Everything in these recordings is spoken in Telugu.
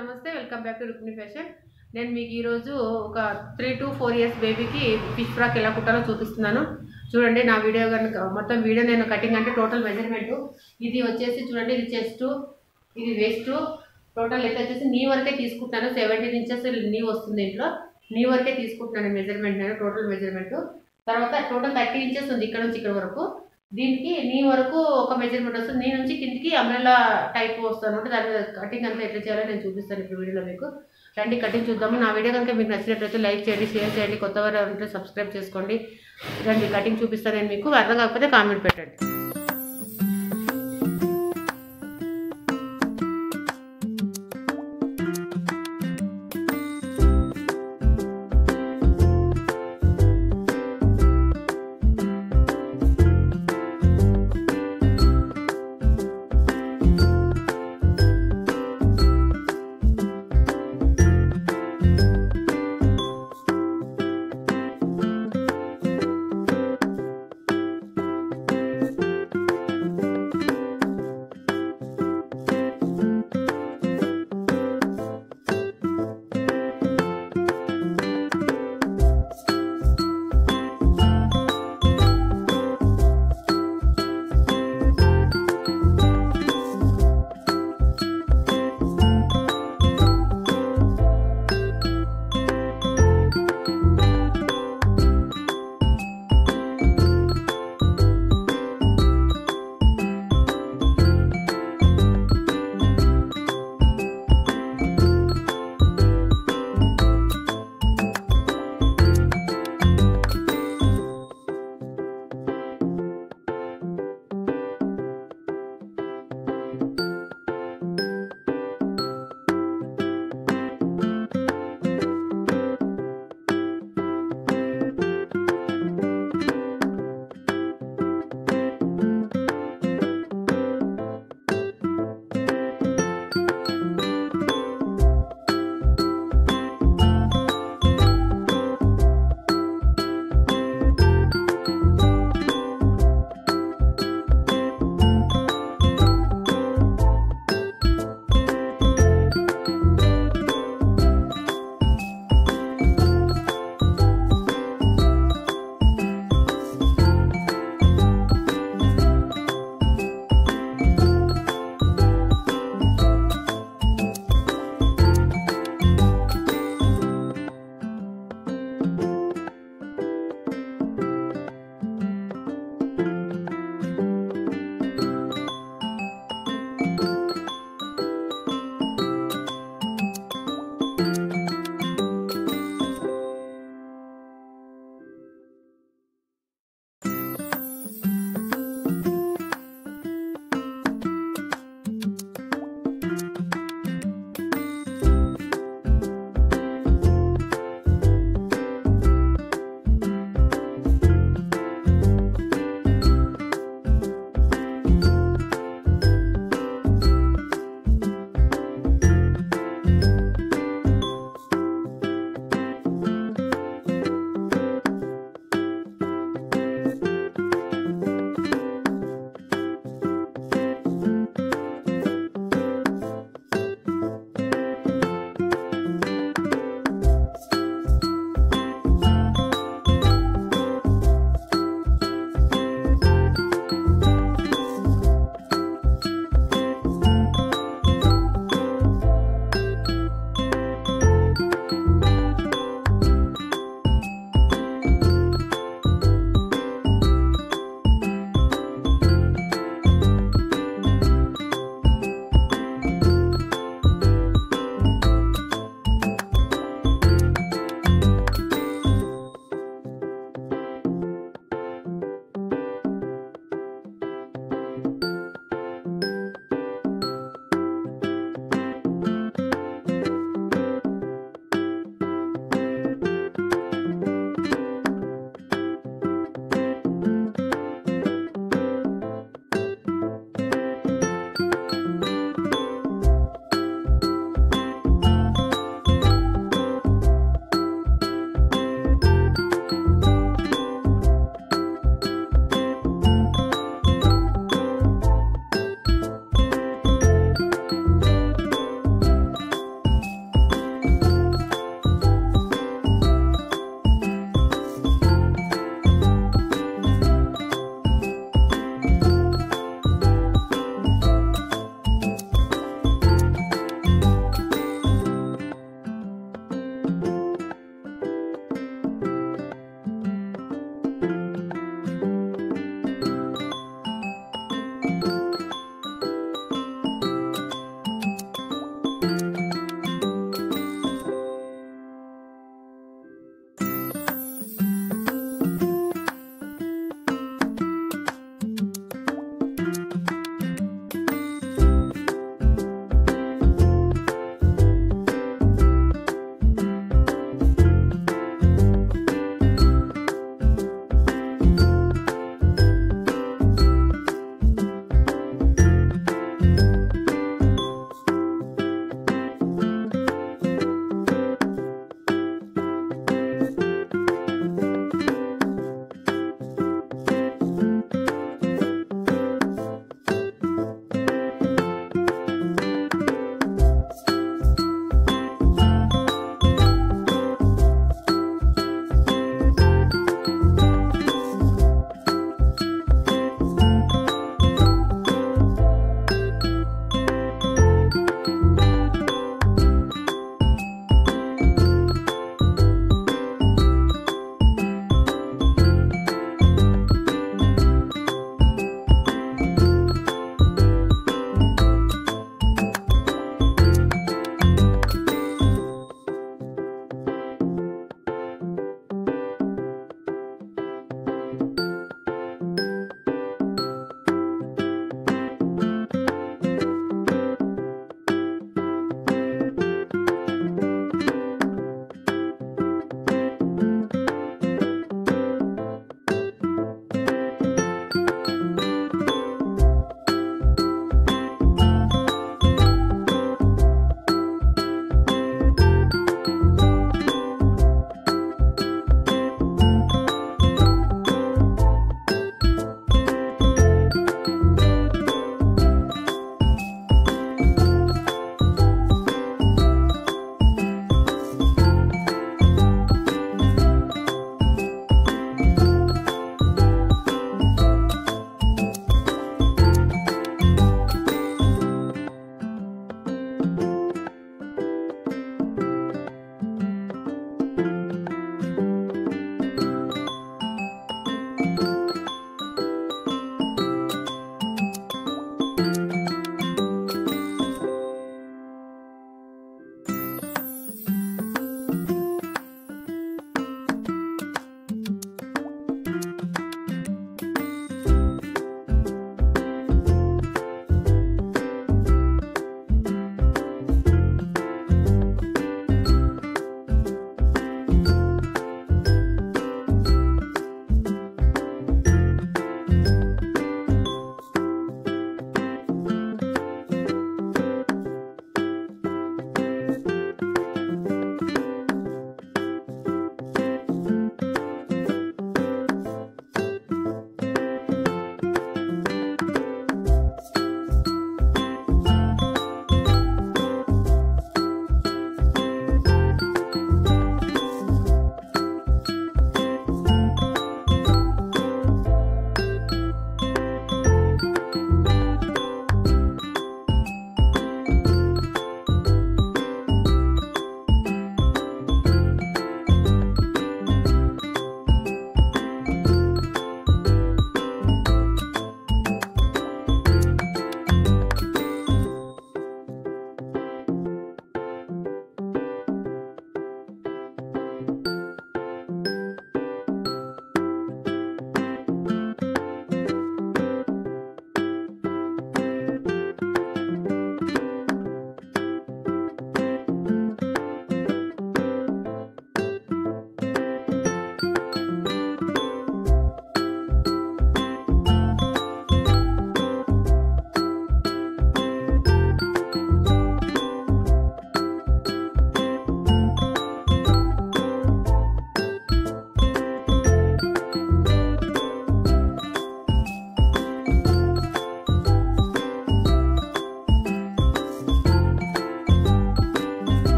నమస్తే welcome back to Rukmini fashion నేను మీకు ఈరోజు ఒక త్రీ టు ఫోర్ ఇయర్స్ బేబీకి ఫిష్ ఫ్రాక్ ఎలా కుట్టాలో చూపిస్తున్నాను చూడండి నా వీడియో కనుక మొత్తం వీడియో నేను కటింగ్ అంటే టోటల్ మెజర్మెంట్ ఇది వచ్చేసి చూడండి ఇది చెస్ట్ ఇది వేస్ట్ టోటల్ అయితే వచ్చేసి నీ వరకే తీసుకుంటున్నాను సెవెంటీన్ ఇంచెస్ నీ వస్తుంది ఇంట్లో నీ వరకే తీసుకుంటున్నాను మెజర్మెంట్ నేను టోటల్ మెజర్మెంట్ తర్వాత టోటల్ థర్టీ ఇంచెస్ ఉంది ఇక్కడ నుంచి ఇక్కడ వరకు దీనికి నీ వరకు ఒక మెజర్మెంట్ వస్తుంది నీ నుంచి కిందికి అంబ్రెల్లా టైప్ వస్తుంది అనమాట దాని మీద కటింగ్ అంతా ఎట్లా చేయాలో నేను చూపిస్తాను ఇప్పుడు వీడియోలో మీకు రండి కటింగ్ చూద్దాము నా వీడియో కనుక మీకు నచ్చినట్లయితే లైక్ చేయండి షేర్ చేయండి కొత్త వారు ఉంటే సబ్స్క్రైబ్ చేసుకోండి రండి కటింగ్ చూపిస్తాను నేను మీకు అర్థం కాకపోతే కామెంట్ పెట్టండి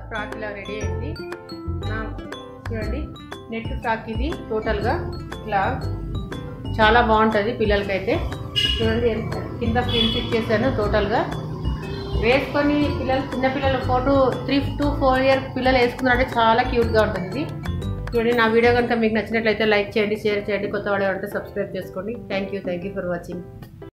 ఫ్రాక్ ఇలా రెడీ అయింది నా చూడండి నెట్ ఫ్రాక్ ఇది టోటల్గా ఇలా చాలా బాగుంటుంది పిల్లలకైతే చూడండి ఎంత- కింద ప్రింట్ ఇచ్చేసాను టోటల్గా వేసుకొని పిల్లలు చిన్నపిల్లల photo three to four year పిల్లలు వేసుకున్నారంటే చాలా క్యూట్గా ఉంటుంది ఇది చూడండి నా వీడియో కనుక మీకు నచ్చినట్లయితే లైక్ చేయండి షేర్ చేయండి కొత్త వాడే ఉంటే సబ్స్క్రైబ్ చేసుకోండి thank you thank you for watching